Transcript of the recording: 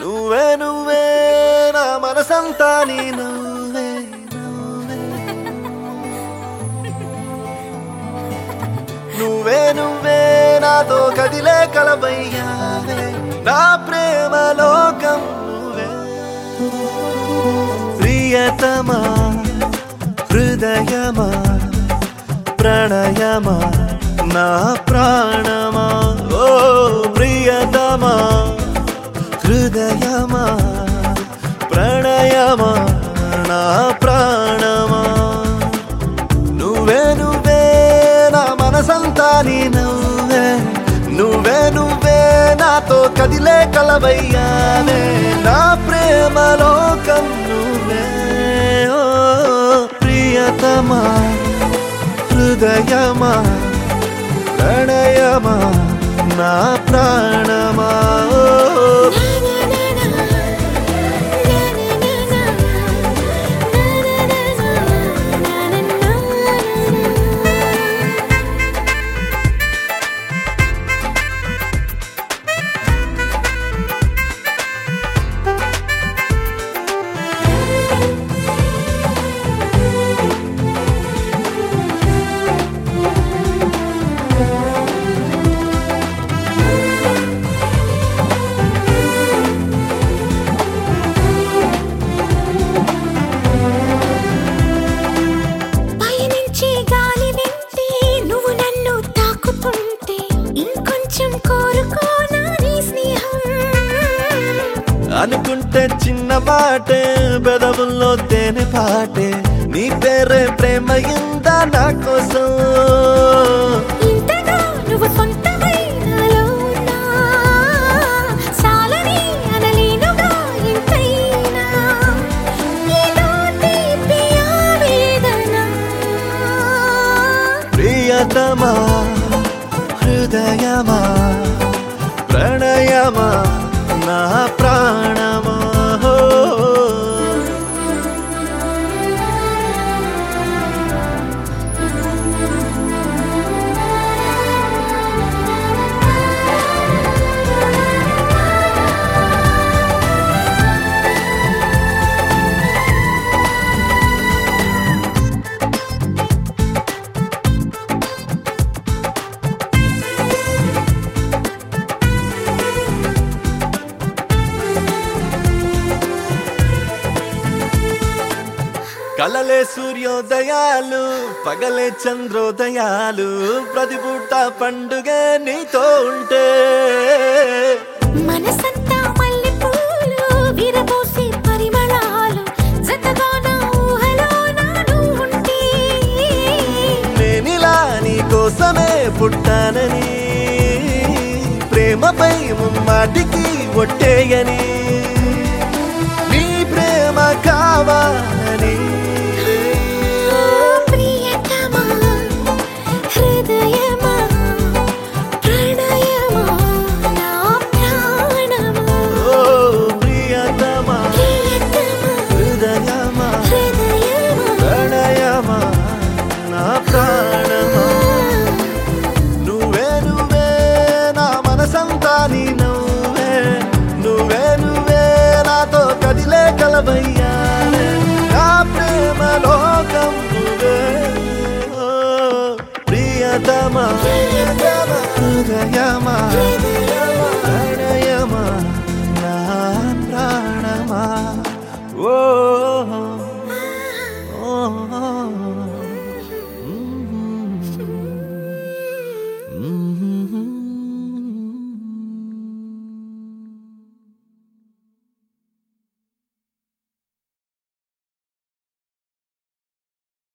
నువ్వే నువ్వే నా మనసంతా నీ నువ్వే నువ్వే నువ్వే నువ్వే నాతో కదిలే కలబయ్యావే నా ప్రేమ లోకం నువ్వే ప్రియతమా హృదయమా ప్రణయమా నా ప్రాణమా ఓ ప్రియతమా హృదయమా ప్రణయమా నా ప్రాణమా నువ్వే నువ్వే నా మనసంతా నీ నువ్వే నువ్వే నువ్వే నాతో కదిలే కలవయ్యానే నా ప్రేమ లోకం నువ్వే ఓ ప్రియతమా హృదయమా ప్రణయమా నా ప్రాణమా ఓ పయనించే గాలి వింటే నువ్వు నన్ను తాకుతుంటే ఇంకొంచెం కోరుకోనా నీ స్నేహం అనుకుంటే చిన్న మాటే పెదవుల్లో తేనె పాటే నీ పేరే ప్రేమ ఇందా నా కోసం ఇంతగా నువ్వు సొంతమై నాలో ఉన్నా చాలని అనలేనుగా ఇంతైనా ఏదో తీపి ఆవేదన ప్రియతమా హృదయమా ప్రణయమా నా ప్రాణమా హో. కలలే సూర్యోదయాలు పగలే చంద్రోదయాలు ప్రతి పూట పండుగ నీతో ఉంటే మనసంతా మల్లెపూలు విరబోసే పరిమళాలు జతగా నా ఊహలో నాను ఉంటే నేనిలా నీ కోసమే పుట్టానని ప్రేమపై ముమ్మాటికి ఒట్టేయని నీ ప్రేమ కావాలని ప్రియతమా హృదయమా ప్రణయమా నా ప్రాణమా ఓ ప్రియతమా ప్రియతమా హృదయమా హృదయమా ప్రణయమా నా ప్రాణమా నువ్వే నువ్వే నా మనసంతా నీ నువ్వే నువ్వే నువ్వే నాతో కదిలే కలవయ్యానే నా ప్రేమ లోకం నువ్వే ఓ ప్రియతమా ప్రియతమా హృదయమా హృదయమా